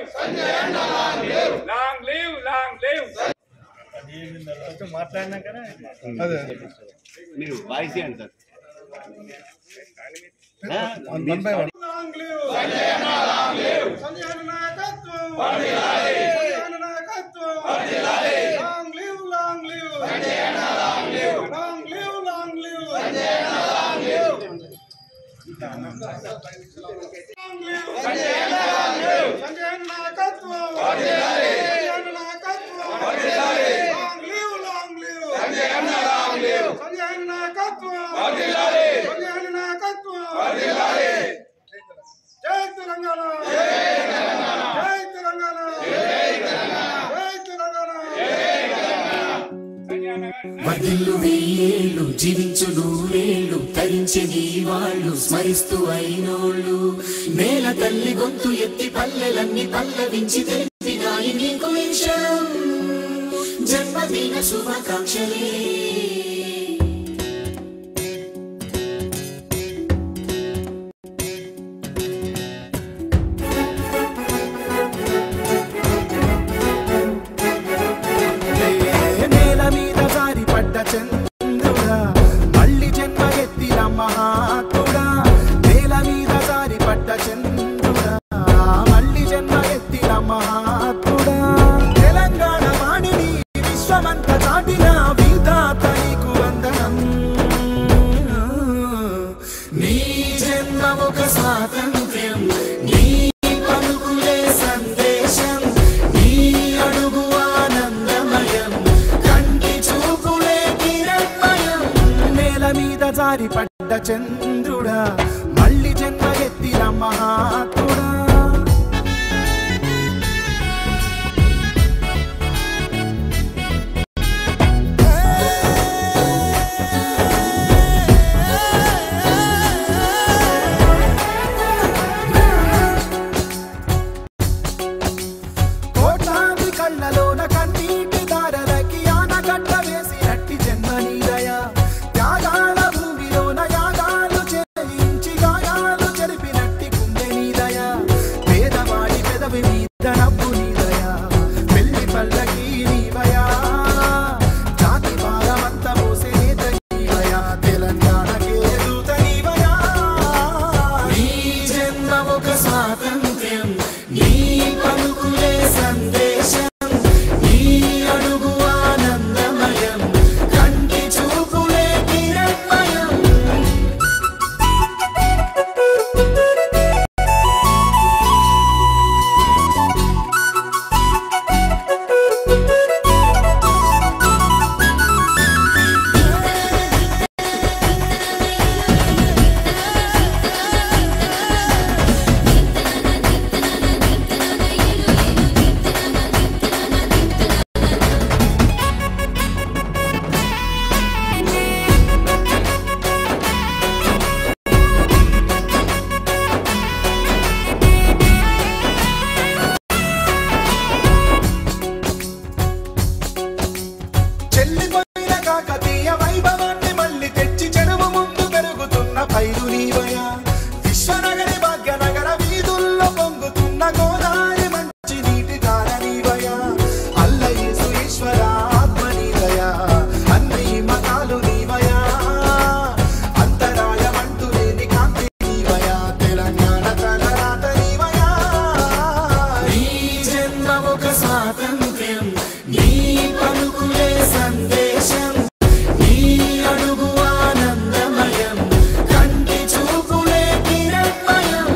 Long live long live మాట్లాడినాకనే అదే మీరు వాయిస్ ఇవ్వండి sir one one by one Sanjay అన్న నాయకత్వం సంజయ్ అన్న నాయకత్వం long live long live long live long live long live Sanjay అన్న నాయకత్వం సంజయ్ అన్న నాయకత్వం long live long live Sanjay అన్న నాయకత్వం సంజయ్ అన్న నాయకత్వం జై తెలంగాణ జై తెలంగాణ జై తెలంగాణ మదిల్లు వెయ్యేళ్ళు జీవించు నూరేళ్ళు తరించే నీ వాళ్ళు స్మరిస్తూ అయినోళ్ళు నేల తల్లి గొంతు ఎత్తి పల్లెలన్నీ పల్లవించి తెలిపినాయి నీకు ఈ క్షణం జన్మదిన శుభాకాంక్షలే నేల మీద జారి పడ్డ చంద్రుడా మళ్ళీ జన్మ ఎత్తిన మహాత్ముడా నేల మీద జారి పడ్డ చంద్రుడా మళ్ళీ జన్మ ఎత్తిన మహాత్ముడా తెలంగాణ వాణిని విశ్వమంత చాటిన విధాత నీకు వందనం నీ జన్మ ఒక స్వాతంత్ర్యం నీ పలుకులే సందేశం నీ అడుగు ఆనందమయం కంటి చూపులే కిరణమయం నేల మీద జారి పడ్డ చంద్రుడా మళ్ళీ జన్మ ఎత్తిన మహాత్ముడా కోట్లాది కళ్ళలోన కన్నీటి దారలకి ఆనకట్ట వేసినట్టి జన్మనీదయ త్యాగాల భూమిలోన యాగాలు చెల్లించి గాయాలు చెరిపినట్టి గుండె నీదయ పేదవాడి పెదవి మీద నవ్వు నీదయ పెళ్లి పల్లకి నీవయా జాతి భారమంత మోసే నేత నీవయా తెలంగాణకే దూత నీవయా నీ జన్మ ఒక స్వాతంత్ర్యం నీ పలుకులే సందేశం నీ అడుగు ఆనందమయం కంటి చూపులే కిరణమయం చెల్లిపోయిన కాకతీయ వైభవాన్ని మళ్ళీ తెచ్చి చెరువు ముందు పెరుగుతున్న పైరు నీవయా విశ్వనగరి భాగ్యనగర వీధుల్లో పొంగుతున్న గోదావరి మంచి నీటి కార నీవయా అల్లయేసు ఈశ్వర ఆత్మ నీవయా అన్ని మతాలు నీవయా అంతరాయమంటూ లేని కాంతి నీవయా తెలంగాణ తలరాత నీవయా నీ జన్మ ఒక స్వాతంత్ర్యం నీ పలుకులే సందేశం నీ అడుగు ఆనందమయం కంటి చూపులే కిరణమయం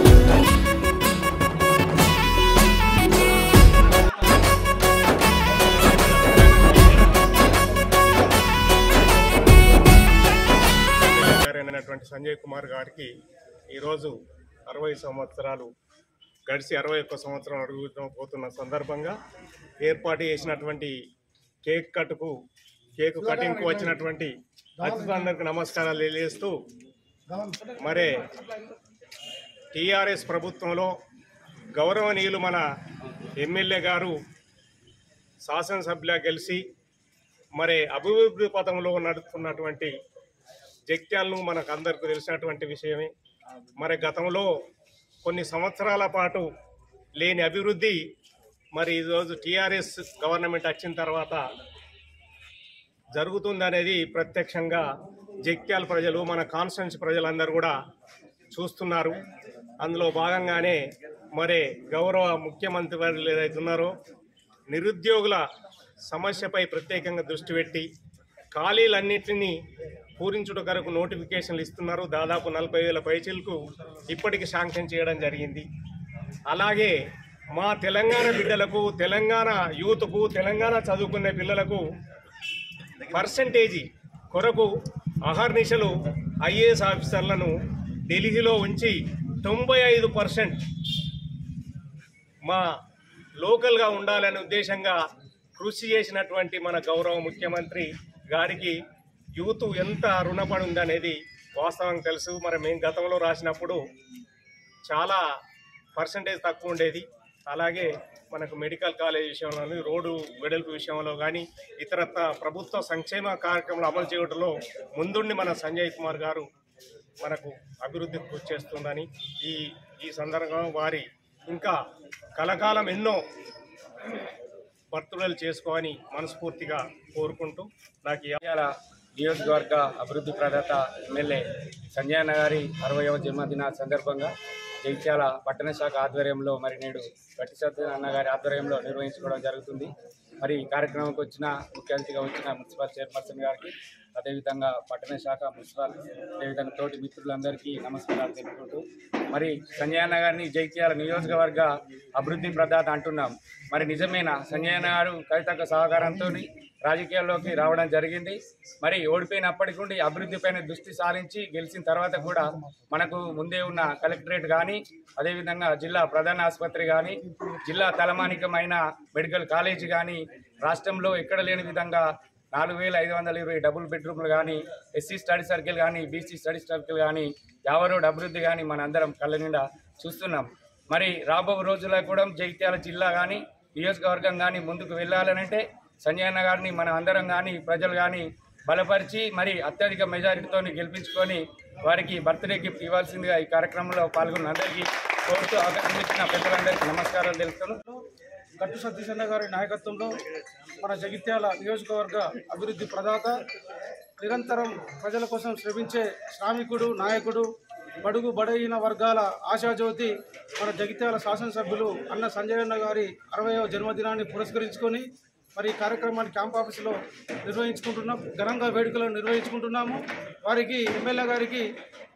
గారైనటువంటి సంజయ్ కుమార్ గారికి ఈరోజు అరవై సంవత్సరాలు గడిచి అరవై ఒక్క సంవత్సరం అడుగుతూ పోతున్న సందర్భంగా ఏర్పాటు చేసినటువంటి కేక్ కట్కు కేక్ కటింగ్కు వచ్చినటువంటి అతిథులందరికీ నమస్కారాలు తెలియజేస్తూ మరే టీఆర్ఎస్ ప్రభుత్వంలో గౌరవనీయులు మన ఎమ్మెల్యే గారు శాసనసభ్యులుగా గెలిచి మరి అభివృద్ధి పథంలో నడుస్తున్నటువంటి జగిత్యాలను మనకు అందరికీ తెలిసినటువంటి విషయమే మరి గతంలో కొన్ని సంవత్సరాల పాటు లేని అభివృద్ధి మరి ఈరోజు టీఆర్ఎస్ గవర్నమెంట్ వచ్చిన తర్వాత జరుగుతుందనేది ప్రత్యక్షంగా జగిత్యాల ప్రజలు మన కాన్స్టిట్యున్సీ ప్రజలందరూ కూడా చూస్తున్నారు అందులో భాగంగానే మరి గౌరవ ముఖ్యమంత్రి వర్యులు ఏదైతే ఉన్నారో నిరుద్యోగుల సమస్యపై ప్రత్యేకంగా దృష్టి పెట్టి ఖాళీలన్నింటినీ పూరించుట కొరకు నోటిఫికేషన్లు ఇస్తున్నారు దాదాపు నలభై వేల పైచీలకు ఇప్పటికి శాంక్షన్ చేయడం జరిగింది అలాగే మా తెలంగాణ బిడ్డలకు తెలంగాణ యూత్కు తెలంగాణ చదువుకునే పిల్లలకు పర్సంటేజీ కొరకు అహర్నిశలు ఐఏఎస్ ఆఫీసర్లను ఢిల్లీలో ఉంచి తొంభై ఐదు పర్సెంట్ మా లోకల్గా ఉండాలనే ఉద్దేశంగా కృషి చేసినటువంటి మన గౌరవ ముఖ్యమంత్రి గారికి యూత్ ఎంత రుణపడి ఉందనేది వాస్తవం తెలుసు మరి మేము గతంలో రాసినప్పుడు చాలా పర్సంటేజ్ తక్కువ ఉండేది అలాగే మనకు మెడికల్ కాలేజ్ విషయంలో కానీ, రోడ్డు వెడల్పు విషయంలో కానీ ఇతరత్ర ప్రభుత్వ సంక్షేమ కార్యక్రమాలు అమలు చేయడంలో ముందుండి మన సంజయ్ కుమార్ గారు మనకు అభివృద్ధి కృషి చేస్తుందని ఈ ఈ సందర్భంగా వారి ఇంకా కలకాలం ఎన్నో బర్త్డేలు చేసుకోని మనస్ఫూర్తిగా కోరుకుంటూ నాకు ఈ జగిత్యాల నియోజకవర్గ అభివృద్ధి ప్రదాత ఎమ్మెల్యే సంజయ్ అన్న గారి అరవయవ జన్మదిన సందర్భంగా జగిత్యాల పట్టణ శాఖ ఆధ్వర్యంలో మరి నేడు గట్టి సత్య అన్న గారి ఆధ్వర్యంలో నిర్వహించుకోవడం జరుగుతుంది మరి ఈ కార్యక్రమంకి వచ్చిన ముఖ్య అతిథిగా వచ్చిన మున్సిపల్ చైర్పర్సన్ గారికి అదేవిధంగా పట్టణ శాఖ మున్సిపల్ అదేవిధంగా తోటి మిత్రులందరికీ నమస్కారాలు తెలుపుకుంటూ మరి సంజయ్ అన్న గారిని జగిత్యాల నియోజకవర్గ అభివృద్ధి ప్రదాత అంటున్నాం మరి నిజమేనా సంజయ్ అన్న గారు కవితక్క సహకారంతో రాజకీయాల్లోకి రావడం జరిగింది మరి ఓడిపోయినప్పటికి నుండి అభివృద్ధిపైన దృష్టి సారించి గెలిచిన తర్వాత కూడా మనకు ముందే ఉన్న కలెక్టరేట్ కానీ అదేవిధంగా జిల్లా ప్రధాన ఆసుపత్రి కానీ జిల్లా తలమానికమైన మెడికల్ కాలేజీ కానీ రాష్ట్రంలో ఎక్కడ లేని విధంగా నాలుగు వేల ఐదు వందల ఇరవై డబుల్ బెడ్రూమ్లు కానీ ఎస్సీ స్టడీ సర్కిల్ కానీ బీసీ స్టడీ సర్కిల్ కానీ యావరోడ్ అభివృద్ధి కానీ మన అందరం కళ్ళ నిండా చూస్తున్నాం మరి రాబో రోజుల్లో కూడా జగిత్యాల జిల్లా కానీ నియోజకవర్గం కానీ ముందుకు వెళ్ళాలనంటే సంజయ్ అన్న గారిని మనం అందరం కానీ ప్రజలు కానీ బలపరిచి మరి అత్యధిక మెజారిటీతో గెలిపించుకొని వారికి బర్త్డే గిఫ్ట్ ఇవ్వాల్సిందిగా ఈ కార్యక్రమంలో పాల్గొన్న అందరికీ కోరుతూ అవకాశం ఇచ్చిన పెద్దలందరికీ నమస్కారాలు తెలుపుతున్నాను గట్టు సతీశన్న గారి నాయకత్వంలో మన జగిత్యాల నియోజకవర్గ అభివృద్ధి ప్రదాత నిరంతరం ప్రజల కోసం శ్రమించే శ్రామికుడు నాయకుడు బడుగు బడైన వర్గాల ఆశాజ్యోతి మన జగిత్యాల శాసనసభ్యులు అన్న సంజయన్న గారి అరవయవ జన్మదినాన్ని పురస్కరించుకొని మరి ఈ కార్యక్రమాన్ని క్యాంప్ ఆఫీసులో నిర్వహించుకుంటున్నాం ఘనంగా వేడుకలను నిర్వహించుకుంటున్నాము వారికి ఎమ్మెల్యే గారికి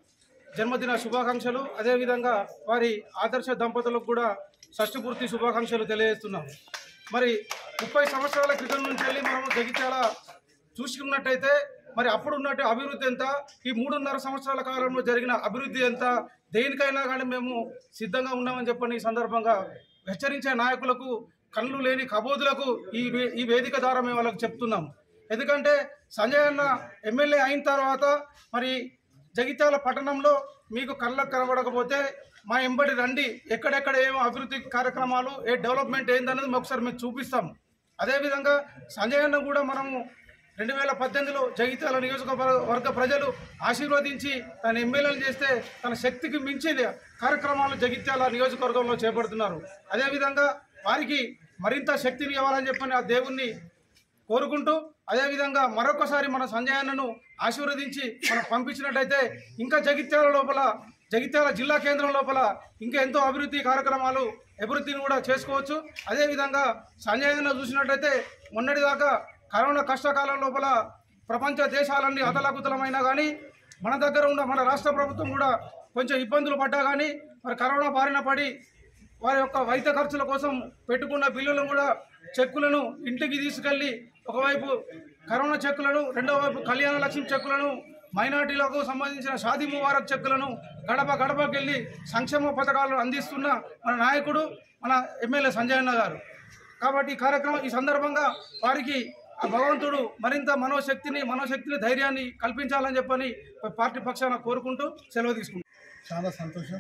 జన్మదిన శుభాకాంక్షలు అదేవిధంగా వారి ఆదర్శ దంపతులకు కూడా షష్ఠపూర్తి శుభాకాంక్షలు తెలియజేస్తున్నాం మరి ముప్పై సంవత్సరాల క్రితం నుంచి వెళ్ళి మనం జగిత్యాల చూసుకున్నట్టయితే మరి అప్పుడు ఉన్నట్టు అభివృద్ధి ఎంత ఈ మూడున్నర సంవత్సరాల కాలంలో జరిగిన అభివృద్ధి ఎంత దేనికైనా కానీ మేము సిద్ధంగా ఉన్నామని చెప్పని ఈ సందర్భంగా హెచ్చరించే నాయకులకు కళ్ళు లేని కబోదులకు ఈ వే- ఈ వేదిక ద్వారా మేము వాళ్ళకి చెప్తున్నాం ఎందుకంటే సంజయ్ అన్న ఎమ్మెల్యే అయిన తర్వాత మరి జగిత్యాల పట్టణంలో మీకు కళ్ళకు కనబడకపోతే మా ఎంబడి రండి ఎక్కడెక్కడ ఏం అభివృద్ధి కార్యక్రమాలు ఏ డెవలప్మెంట్ ఏందన్నది మేము ఒకసారి మీకు చూపిస్తాం అదేవిధంగా సంజయ్ అన్న కూడా మనము రెండు వేల పద్దెనిమిదిలో జగిత్యాల నియోజకవర్గ ప్రజలు ఆశీర్వదించి తన ఎమ్మెల్యేలు చేస్తే తన శక్తికి మించిన కార్యక్రమాలు జగిత్యాల నియోజకవర్గంలో చేపడుతున్నారు అదేవిధంగా వారికి మరింత శక్తిని ఇవ్వాలని చెప్పని ఆ దేవుణ్ణి కోరుకుంటూ అదేవిధంగా మరొకసారి మన సంజయ్ అన్నను ఆశీర్వదించి మనం పంపించినట్టయితే ఇంకా జగిత్యాల లోపల జగిత్యాల జిల్లా కేంద్రం లోపల ఇంకా ఎంతో అభివృద్ధి కార్యక్రమాలు అభివృద్ధిని కూడా చేసుకోవచ్చు అదేవిధంగా సంజయ్ అన్న చూసినట్టయితే మొన్నటిదాకా కరోనా కష్టకాలం లోపల ప్రపంచ దేశాలన్నీ అతలాకుతలమైనా కానీ మన దగ్గర ఉన్న మన రాష్ట్ర ప్రభుత్వం కూడా కొంచెం ఇబ్బందులు పడ్డా కానీ మరి కరోనా బారిన పడి వారి యొక్క వైద్య ఖర్చుల కోసం పెట్టుకున్న బిల్లులను కూడా చెక్కులను ఇంటికి తీసుకెళ్లి ఒకవైపు కరోనా చెక్కులను రెండో వైపు కళ్యాణ లక్ష్మి చెక్కులను మైనార్టీలకు సంబంధించిన షాదీ ముబారక్ చెక్కులను గడప గడపకి వెళ్ళి సంక్షేమ పథకాలు అందిస్తున్న మన నాయకుడు మన ఎమ్మెల్యే సంజయ్ అన్న గారు కాబట్టి ఈ కార్యక్రమం ఈ సందర్భంగా వారికి ఆ భగవంతుడు మరింత మనోశక్తిని మనోశక్తిని ధైర్యాన్ని కల్పించాలని చెప్పని పార్టీ పక్షాన కోరుకుంటూ సెలవు తీసుకుంటాం చాలా సంతోషం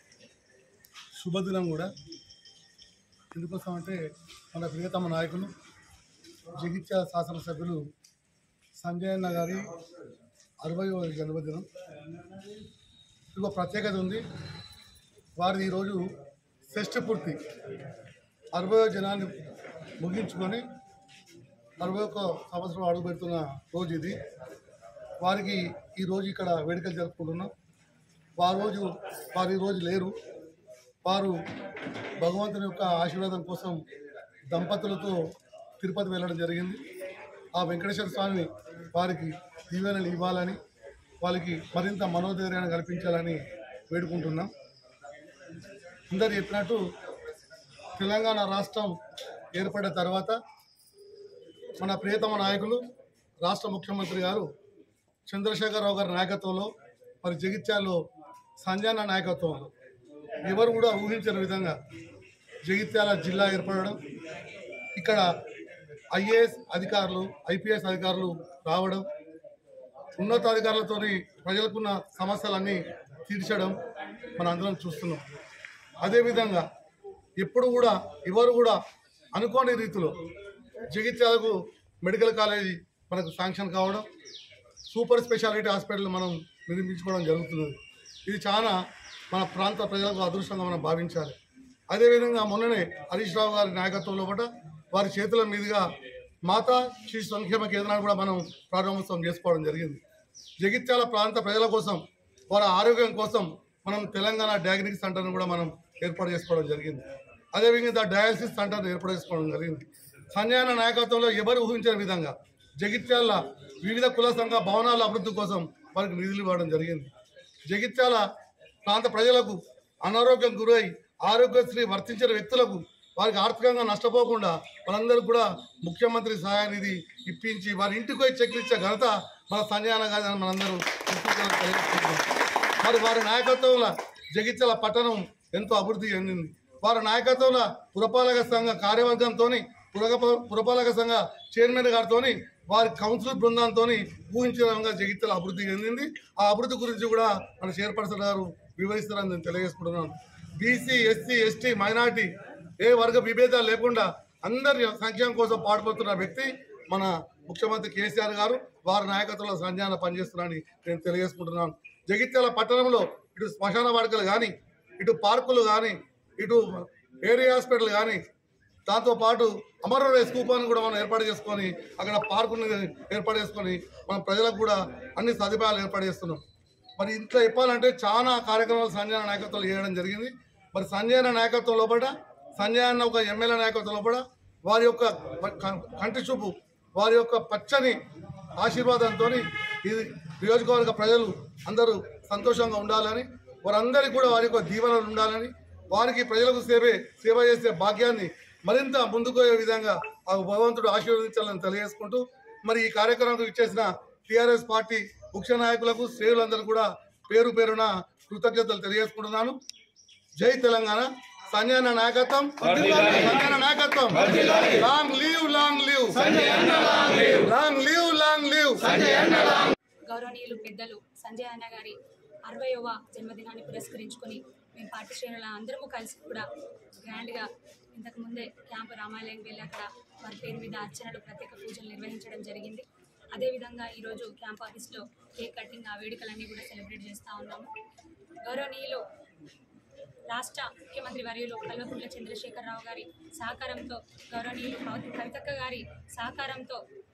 శుభదినం కూడా ఎందుకోసం అంటే మన ప్రియతమ నాయకులు జగిత్యాల శాసనసభ్యులు సంజయ్ అన్న గారి అరవయో జన్మదినం ఇంకో ప్రత్యేకత ఉంది వారిది ఈరోజు షష్ఠి పూర్తి అరవై జనాన్ని ముగించుకొని అరవై ఒక్క సంవత్సరం అడుగు పెడుతున్న రోజు ఇది వారికి ఈ రోజు ఇక్కడ వేడుకలు జరుపుకుంటున్నాం వారు రోజు వారు ఈ రోజు లేరు వారు భగవంతుని యొక్క ఆశీర్వాదం కోసం దంపతులతో తిరుపతి వెళ్ళడం జరిగింది ఆ వెంకటేశ్వర స్వామి వారికి దీవెనలు ఇవ్వాలని వాళ్ళకి మరింత మనోధైర్యాన్ని కల్పించాలని వేడుకుంటున్నాం అందరు చెప్పినట్టు తెలంగాణ రాష్ట్రం ఏర్పడిన తర్వాత మన ప్రియతమ నాయకులు రాష్ట్ర ముఖ్యమంత్రి గారు చంద్రశేఖరరావు గారి నాయకత్వంలో మరి జగిత్యాల్లో సంజాన నాయకత్వంలో ఎవరు కూడా ఊహించిన విధంగా జగిత్యాల జిల్లా ఏర్పడడం ఇక్కడ ఐఏఎస్ అధికారులు ఐపీఎస్ అధికారులు రావడం ఉన్నతాధికారులతో ప్రజలకున్న సమస్యలన్నీ తీర్చడం మనం అందరం చూస్తున్నాం అదేవిధంగా ఎప్పుడు కూడా ఎవరు కూడా అనుకోని రీతిలో జగిత్యాలకు మెడికల్ కాలేజీ మనకు శాంక్షన్ కావడం సూపర్ స్పెషాలిటీ హాస్పిటల్ మనం నిర్మించుకోవడం జరుగుతున్నది ఇది చాలా మన ప్రాంత ప్రజలకు అదృష్టంగా మనం భావించాలి అదేవిధంగా మొన్ననే హరీష్ రావు గారి నాయకత్వంలో కూడా వారి చేతుల మీదుగా మాతా శిశు సంక్షేమ కేంద్రాన్ని కూడా మనం ప్రారంభోత్సవం చేసుకోవడం జరిగింది జగిత్యాల ప్రాంత ప్రజల కోసం వారి ఆరోగ్యం కోసం మనం తెలంగాణ డయాగ్నిక్ సెంటర్ను కూడా మనం ఏర్పాటు చేసుకోవడం జరిగింది అదేవిధంగా డయాలసిస్ సెంటర్ను ఏర్పాటు చేసుకోవడం జరిగింది సంజయన నాయకత్వంలో ఎవరు ఊహించిన విధంగా జగిత్యాల వివిధ కుల సంఘ భవనాల అభివృద్ధి కోసం వారికి నిధులు ఇవ్వడం జరిగింది జగిత్యాల ప్రాంత ప్రజలకు అనారోగ్యం గురై ఆరోగ్యశ్రీ వర్తించిన వ్యక్తులకు వారికి ఆర్థికంగా నష్టపోకుండా మనందరికి కూడా ముఖ్యమంత్రి సహాయ నిధి ఇప్పించి వారి ఇంటికి పోయి చెక్లు ఇచ్చే ఘనత మన సంజయన గారి మనందరూ గుర్తించాలని తెలియజేస్తున్నాం. మరి వారి నాయకత్వంలో జగిత్యాల పట్టణం ఎంతో అభివృద్ధి చెందింది వారి నాయకత్వంలో పురపాలక సంఘ కార్యవర్గంతో పురపాలక సంఘ చైర్మన్ గారితో వారి కౌన్సిల్ బృందంతో ఊహించిన విధంగా జగిత్యాల అభివృద్ధి చెందింది ఆ అభివృద్ధి గురించి కూడా మన చైర్పర్సన్ గారు వివరిస్తారని నేను తెలియజేసుకుంటున్నాను బీసీ ఎస్సీ ఎస్టీ మైనార్టీ ఏ వర్గ విభేదాలు లేకుండా అందరి సంక్షేమం కోసం పాటుపడుతున్న వ్యక్తి మన ముఖ్యమంత్రి కేసీఆర్ గారు వారి నాయకత్వంలో సంజాన పనిచేస్తున్నారని నేను తెలియజేసుకుంటున్నాను జగిత్యాల పట్టణంలో ఇటు శ్మశాన వాడికలు కానీ ఇటు పార్కులు కానీ ఇటు ఏరియా హాస్పిటల్ కానీ దాంతోపాటు అమర రేస్ కూపాన్ని కూడా మనం ఏర్పాటు చేసుకొని అక్కడ పార్కుని ఏర్పాటు చేసుకొని మన ప్రజలకు కూడా అన్ని సదుపాయాలు ఏర్పాటు చేస్తున్నాం మరి ఇంట్లో చెప్పాలంటే చాలా కార్యక్రమాలు సంజయన నాయకత్వంలో చేయడం జరిగింది మరి సంజయన నాయకత్వం లోపల సంజయ్ అన్న ఒక ఎమ్మెల్యే నాయకత్వం లోపల వారి యొక్క కం- కంటి చూపు వారి యొక్క పచ్చని ఆశీర్వాదంతో ఇది నియోజకవర్గ ప్రజలు అందరూ సంతోషంగా ఉండాలని వారందరికీ కూడా వారి యొక్క దీవెనలు ఉండాలని వారికి ప్రజలకు సేవే సేవ చేసే భాగ్యాన్ని మరింత ముందుకు పోయే విధంగా ఆ భగవంతుడు ఆశీర్వదించాలని తెలియజేసుకుంటూ మరి ఈ కార్యక్రమానికి ఇచ్చేసిన టీఆర్ఎస్ పార్టీ ముఖ్య నాయకులకు శ్రేయులందరూ కూడా పేరు పేరున కృతజ్ఞతలు తెలియజేసుకుంటున్నాను జై తెలంగాణ సంజయన నాయకత్వం సంజయన నాయకత్వం long live long live long live long live గౌరవనీయులు పెద్దలు సంజయ్ అన్న గారి అరవైవ జన్మదినాన్ని పురస్కరించుకొని మేము పార్టీ శ్రేణుల అందరము కలిసి కూడా గ్రాండ్గా ఇంతకు ముందే క్యాంపు రామాలయం వెళ్ళి అక్కడ వారి పేరు మీద అర్చనలు ప్రత్యేక పూజలు నిర్వహించడం జరిగింది అదేవిధంగా ఈరోజు క్యాంప్ ఆఫీస్లో కేక్ కటింగ్ ఆ వేడుకలన్నీ కూడా సెలబ్రేట్ చేస్తూ ఉన్నాము గౌరవనీయులు రాష్ట్ర ముఖ్యమంత్రి వర్యులు కల్వకుంట్ల చంద్రశేఖరరావు గారి సహకారంతో గౌరవనీయులు కవిత- కవితక్క గారి సహకారంతో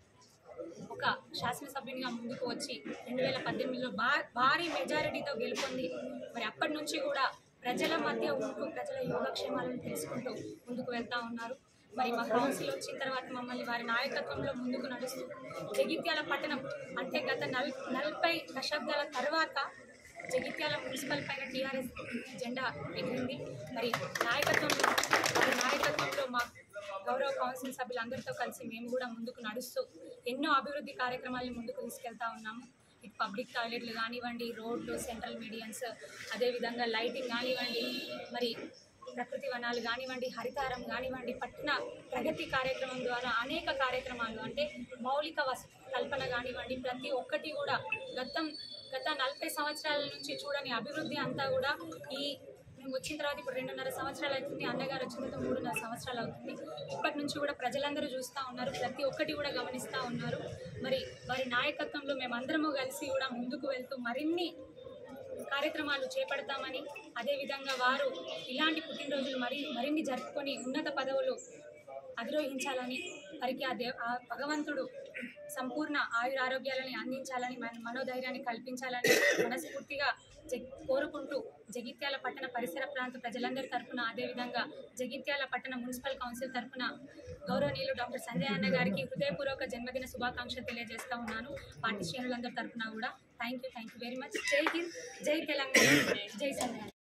ఒక శాసనసభ్యునిగా ముందుకు వచ్చి రెండు వేల పద్దెనిమిదిలో భా భారీ మెజారిటీతో గెలుపొంది మరి అప్పటి నుంచి కూడా ప్రజల మధ్య ఉంటూ ప్రజల యోగక్షేమాలను తెలుసుకుంటూ ముందుకు వెళ్తా ఉన్నారు మరి మా కౌన్సిల్ వచ్చిన తర్వాత మమ్మల్ని వారి నాయకత్వంలో ముందుకు నడుస్తూ జగిత్యాల పట్టణం అంటే గత నల్ నలభై దశాబ్దాల తర్వాత జగిత్యాల మున్సిపల్ పైన టీఆర్ఎస్ జెండా ఎగిరింది మరి నాయకత్వంలో వారి నాయకత్వంలో మా గౌరవ కౌన్సిల్ సభ్యులందరితో కలిసి మేము కూడా ముందుకు నడుస్తూ ఎన్నో అభివృద్ధి కార్యక్రమాలను ముందుకు తీసుకెళ్తా ఉన్నాము ఇటు పబ్లిక్ టాయిలెట్లు కానివ్వండి రోడ్లు సెంట్రల్ మీడియన్స్ అదేవిధంగా లైటింగ్ కానివ్వండి మరి ప్రకృతి వనాలు కానివ్వండి హరితారం కానివ్వండి పట్టణ ప్రగతి కార్యక్రమం ద్వారా అనేక కార్యక్రమాలు అంటే మౌలిక వస కల్పన కానివ్వండి ప్రతి ఒక్కటి కూడా గతం గత నలభై సంవత్సరాల నుంచి చూడని అభివృద్ధి అంతా కూడా ఈ మేము వచ్చిన తర్వాత ఇప్పుడు రెండున్నర సంవత్సరాలు అవుతుంది అన్నగారు వచ్చిన తర్వాత మూడున్నర సంవత్సరాలు అవుతుంది ఇప్పటి నుంచి కూడా ప్రజలందరూ చూస్తూ ఉన్నారు ప్రతి ఒక్కటి కూడా గమనిస్తూ ఉన్నారు మరి వారి నాయకత్వంలో మేమందరము కలిసి కూడా ముందుకు వెళ్తూ మరిన్ని కార్యక్రమాలు చేపడతామని అదేవిధంగా వారు ఇలాంటి పుట్టినరోజులు మరి మరిన్ని జరుపుకొని ఉన్నత పదవులు అధిరోహించాలని వారికి ఆ దేవ్ ఆ భగవంతుడు సంపూర్ణ ఆయురారోగ్యాలని అందించాలని మన మనోధైర్యాన్ని కల్పించాలని మనస్ఫూర్తిగా జ కోరుకుంటూ జగిత్యాల పట్టణ పరిసర ప్రాంత ప్రజలందరి తరపున అదేవిధంగా జగిత్యాల పట్టణ మున్సిపల్ కౌన్సిల్ తరపున గౌరవనీయులు డాక్టర్ సంజయ్ అన్న గారికి హృదయపూర్వక జన్మదిన శుభాకాంక్షలు తెలియజేస్తా ఉన్నాను పార్టీ శ్రేణులందరి తరపున కూడా thank you thank you very much జై హింద్ జై తెలంగాణ జై సంజయ్